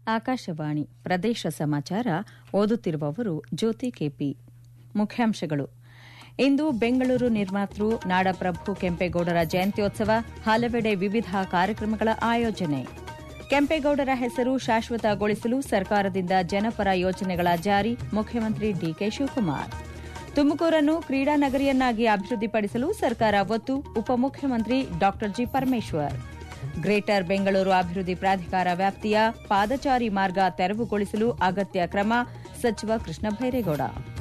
ಆಕಾಶವಾಣಿ ಪ್ರದೇಶ ಸಮಾಚಾರ ಓದುತ್ತಿರುವವರು ಜ್ಯೋತಿ ಕೆಪಿ ಮುಖ್ಯಾಂಶಗಳು ಇಂದು ಬೆಂಗಳೂರು ನಿರ್ಮಾತೃ ನಾಡಪ್ರಭು ಕೆಂಪೇಗೌಡರ ಜಯಂತ್ಯೋತ್ಸವ ಹಲವೆಡೆ ವಿವಿಧ ಕಾರ್ಯಕ್ರಮಗಳ ಆಯೋಜನೆ ಕೆಂಪೇಗೌಡರ ಹೆಸರು ಶಾಶ್ವತಗೊಳಿಸಲು ಸರ್ಕಾರದಿಂದ ಜನಪರ ಯೋಜನೆಗಳ ಜಾರಿ ಮುಖ್ಯಮಂತ್ರಿ ಡಿಕೆ ಶಿವಕುಮಾರ್ ತುಮಕೂರನ್ನು ಕ್ರೀಡಾ ನಗರಿಯನ್ನಾಗಿ ಅಭಿವೃದ್ಧಿಪಡಿಸಲು ಸರ್ಕಾರ ಒತ್ತು ಉಪಮುಖ್ಯಮಂತ್ರಿ ಡಾ ಜಿ ಪರಮೇಶ್ವರ್ ಗ್ರೇಟರ್ ಬೆಂಗಳೂರು ಅಭಿವೃದ್ಧಿ ಪ್ರಾಧಿಕಾರ ವ್ಯಾಪ್ತಿಯ ಪಾದಚಾರಿ ಮಾರ್ಗ ತೆರವುಗೊಳಿಸಲು ಅಗತ್ಯ ಕ್ರಮ ಸಚಿವ ಕೃಷ್ಣ ಭೈರೇಗೌಡ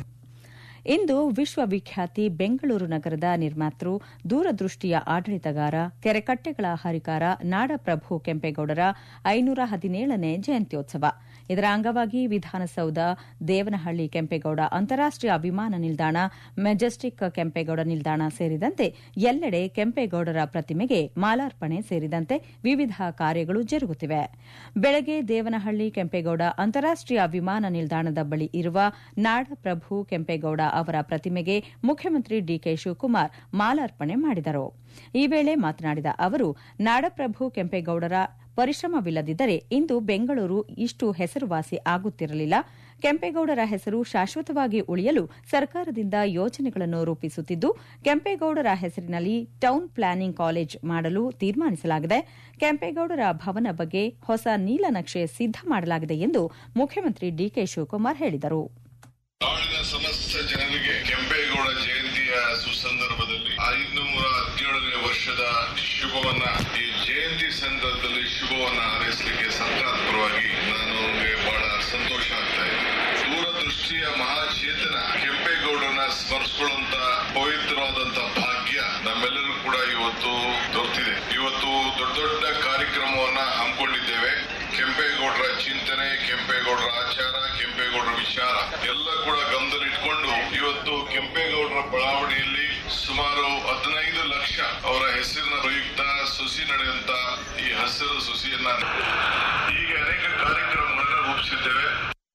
ಇಂದು ವಿಶ್ವವಿಖ್ಯಾತಿ ಬೆಂಗಳೂರು ನಗರದ ನಿರ್ಮಾತೃ ದೂರದೃಷ್ಟಿಯ ಆಡಳಿತಗಾರ ಕೆರೆಕಟ್ಟೆಗಳ ಹರಿಕಾರ ನಾಡಪ್ರಭು ಕೆಂಪೇಗೌಡರ ಐನೂರ ಹದಿನೇಳನೇ ಜಯಂತ್ಯೋತ್ಸವ ಇದರ ಅಂಗವಾಗಿ ವಿಧಾನಸೌಧ ದೇವನಹಳ್ಳಿ ಕೆಂಪೇಗೌಡ ಅಂತಾರಾಷ್ಟೀಯ ವಿಮಾನ ನಿಲ್ದಾಣ ಮೆಜೆಸ್ಟಿಕ್ ಕೆಂಪೇಗೌಡ ನಿಲ್ದಾಣ ಸೇರಿದಂತೆ ಎಲ್ಲೆಡೆ ಕೆಂಪೇಗೌಡರ ಪ್ರತಿಮೆಗೆ ಮಾಲಾರ್ಪಣೆ ಸೇರಿದಂತೆ ವಿವಿಧ ಕಾರ್ಯಗಳು ಜರುಗುತ್ತಿವೆ ಬೆಳಗ್ಗೆ ದೇವನಹಳ್ಳಿ ಕೆಂಪೇಗೌಡ ಅಂತಾರಾಷ್ಟೀಯ ವಿಮಾನ ನಿಲ್ದಾಣದ ಬಳಿ ಇರುವ ನಾಡಪ್ರಭು ಕೆಂಪೇಗೌಡ ಅವರ ಪ್ರತಿಮೆಗೆ ಮುಖ್ಯಮಂತ್ರಿ ಡಿಕೆ ಶಿವಕುಮಾರ್ ಮಾಲಾರ್ಪಣೆ ಮಾಡಿದರು ಈ ವೇಳೆ ಮಾತನಾಡಿದ ಅವರು ನಾಡಪ್ರಭು ಕೆಂಪೇಗೌಡರ ಪರಿಶ್ರಮವಿಲ್ಲದಿದ್ದರೆ ಇಂದು ಬೆಂಗಳೂರು ಇಷ್ಟು ಹೆಸರುವಾಸಿ ಆಗುತ್ತಿರಲಿಲ್ಲ ಕೆಂಪೇಗೌಡರ ಹೆಸರು ಶಾಶ್ವತವಾಗಿ ಉಳಿಯಲು ಸರ್ಕಾರದಿಂದ ಯೋಜನೆಗಳನ್ನು ರೂಪಿಸುತ್ತಿದ್ದು ಕೆಂಪೇಗೌಡರ ಹೆಸರಿನಲ್ಲಿ ಟೌನ್ ಪ್ಲಾನಿಂಗ್ ಕಾಲೇಜ್ ಮಾಡಲು ತೀರ್ಮಾನಿಸಲಾಗಿದೆ ಕೆಂಪೇಗೌಡರ ಭವನ ಬಗ್ಗೆ ಹೊಸ ನೀಲನಕ್ಷೆ ಸಿದ್ದ ಮಾಡಲಾಗಿದೆ ಎಂದು ಮುಖ್ಯಮಂತ್ರಿ ಡಿಕೆ ಶಿವಕುಮಾರ್ ಹೇಳಿದರು ನಾಡಿನ ಸಮಸ್ತ ಜನರಿಗೆ ಕೆಂಪೇಗೌಡ ಜಯಂತಿಯ ಸುಸಂದರ್ಭದಲ್ಲಿ ಐನೂರ ಹದಿನೇಳನೇ ವರ್ಷದ ಶುಭವನ್ನ ಈ ಜಯಂತಿ ಸಂದರ್ಭದಲ್ಲಿ ಶುಭವನ್ನ ಹಾರೈಸಲಿಕ್ಕೆ ಸರ್ಕಾರದ ಪರವಾಗಿ ನಾನು ಬಹಳ ಸಂತೋಷ ಆಗ್ತಾ ಇದೆ ದೂರದೃಷ್ಟಿಯ ಮಹಾಚೇತನ ಕೆಂಪೇಗೌಡರನ್ನ ಸ್ಮರಿಸಿಕೊಳ್ಳುವಂತ ಪವಿತ್ರವಾದಂತ ಭಾಗ್ಯ ನಮ್ಮೆಲ್ಲರೂ ಕೂಡ ಇವತ್ತು ದೊರೆತಿದೆ ಇವತ್ತು ದೊಡ್ಡ ದೊಡ್ಡ ಕಾರ್ಯಕ್ರಮವನ್ನ ಹಮ್ಮಿಕೊಂಡಿದ್ದೇವೆ ಕೆಂಪೇಗೌಡರ ಚಿಂತನೆ ಕೆಂಪೇಗೌಡರ ಆಚಾರ ಕೆಂಪೇಗೌಡರ ವಿಚಾರ ಎಲ್ಲ ಕೂಡ ಗಮನದಲ್ಲಿಟ್ಕೊಂಡು ಇವತ್ತು ಕೆಂಪೇಗೌಡರ ಬಡಾವಣೆಯಲ್ಲಿ ಸುಮಾರು ಹದಿನೈದು ಲಕ್ಷ ಅವರ ಹೆಸರಿನ ಪ್ರಯುಕ್ತ ಸುಸಿ ನಡೆಯುವಂತ ಈ ಹಸಿರು ಸುಸಿಯನ್ನ ಹೀಗೆ ಅನೇಕ ಕಾರ್ಯಕ್ರಮಗಳನ್ನು ರೂಪಿಸಿದ್ದೇವೆ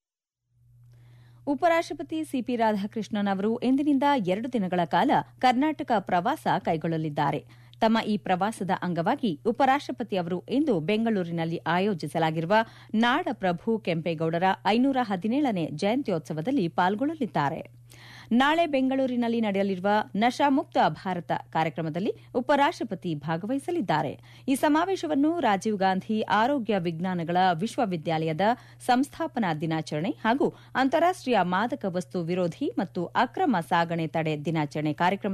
ಉಪರಾಷ್ಟಪತಿ ಸಿಪಿ ರಾಧಾಕೃಷ್ಣನ್ ಅವರು ಇಂದಿನಿಂದ ಎರಡು ದಿನಗಳ ಕಾಲ ಕರ್ನಾಟಕ ಪ್ರವಾಸ ಕೈಗೊಳ್ಳಲಿದ್ದಾರೆ ತಮ್ಮ ಈ ಪ್ರವಾಸದ ಅಂಗವಾಗಿ ಉಪರಾಷ್ಟಪತಿ ಅವರು ಇಂದು ಬೆಂಗಳೂರಿನಲ್ಲಿ ಆಯೋಜಿಸಲಾಗಿರುವ ನಾಡಪ್ರಭು ಕೆಂಪೇಗೌಡರ ಐನೂರ ಹದಿನೇಳನೇ ಜಯಂತ್ಯೋತ್ಸವದಲ್ಲಿ ಪಾಲ್ಗೊಳ್ಳಲಿದ್ದಾರೆ ನಾಳೆ ಬೆಂಗಳೂರಿನಲ್ಲಿ ನಡೆಯಲಿರುವ ನಶಾಮುಕ್ತ ಭಾರತ ಕಾರ್ಯಕ್ರಮದಲ್ಲಿ ಉಪರಾಷ್ಟಪತಿ ಭಾಗವಹಿಸಲಿದ್ದಾರೆ ಈ ಸಮಾವೇಶವನ್ನು ರಾಜೀವ್ ಗಾಂಧಿ ಆರೋಗ್ಯ ವಿಜ್ಞಾನಗಳ ವಿಶ್ವವಿದ್ಯಾಲಯದ ಸಂಸ್ಥಾಪನಾ ದಿನಾಚರಣೆ ಹಾಗೂ ಅಂತಾರಾಷ್ಟೀಯ ಮಾದಕ ವಸ್ತು ವಿರೋಧಿ ಮತ್ತು ಅಕ್ರಮ ಸಾಗಣೆ ತಡೆ ದಿನಾಚರಣೆ ಕಾರ್ಯಕ್ರಮ